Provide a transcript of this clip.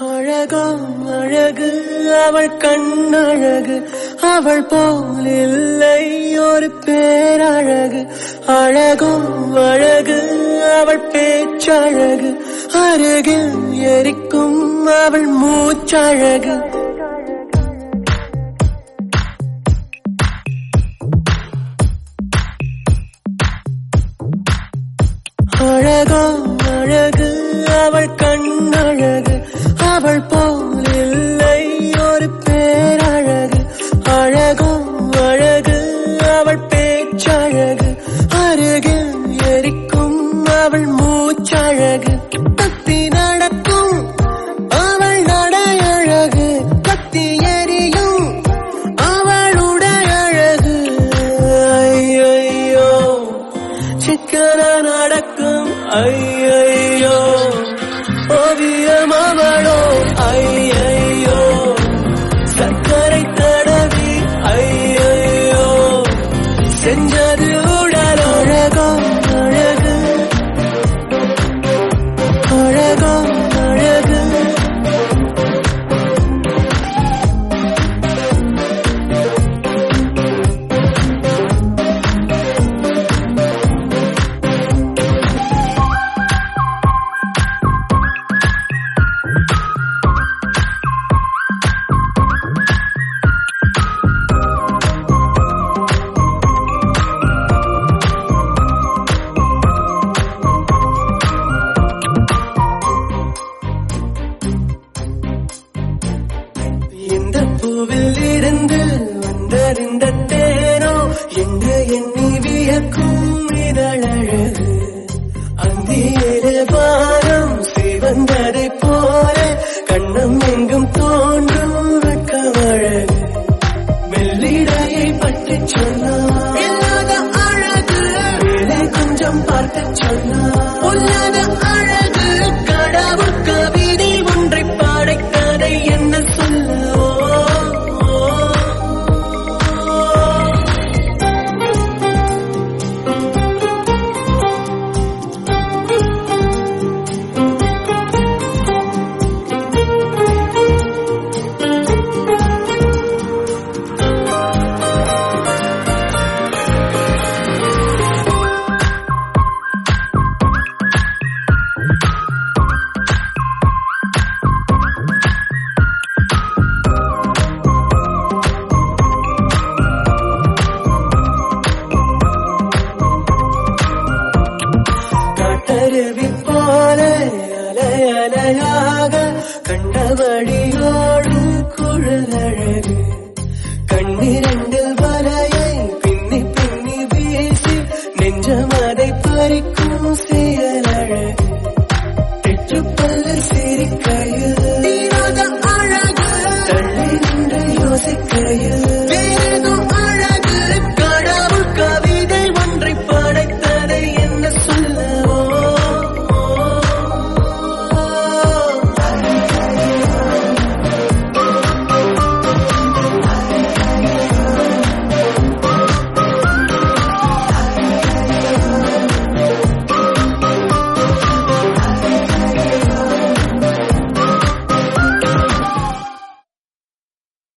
அழகோ அழகு அவள் கண்ணழகு அவள் போல் இல்லை ஒரு பேரழகு அழகோ அழகு அவள் பேச்சழகு அருகில் எரிக்கும் அவள் மூச்சழகு அழகோ அழகு அவள் கண்ணழகு அவள் போல் இல்லை ஒரு பேரழகு அழகோ அழகு அவள் பேச்சழகு அருகில் எரிக்கும் அவள் மூச்சழகு தத்தி நடக்கும் அவள் நடையழகு கத்தி எரியும் அவளுடைய அழகு ஐயையோ சிக்கன நடக்கும் ஐயையோ ஓவியம் அவளோ ஐயையோ சர்க்கரை தடவி ஐயையோ செஞ்சது உடல் அழகோ அழகு அழகோ அழகு இந்த பூவில் இருந்து வந்தறிந்த தேனோ என்று எண்ணி வியக்கும் இதழழகு அந்தியிலே வானம் சிவந்ததை போல கண்ணம் எங்கும் தோன்றும் வெட்கமழகு மெல்லிடையை பற்றி சொன்னார் இல்லாத அழகு மேலே கொஞ்சம் பார்க்க சொன்னார் பொல்லாத அழகு கடவுள் கவிதை ஒன்றை பாடைக்கதை என்ன சொல்லவோ காட்டருவி போல அலை அலையாக கண்டபடியோடும் குழலழகு கண்ணிரண்டில் வலையை பின்னி பின்னி வீசி நெஞ்சம் அதை பறிக்கும் செயலழகு தெற்றுப்பல்ல சிரிக்கையில் தீராத அழகு தள்ளி நின்று யோசிக்கையில்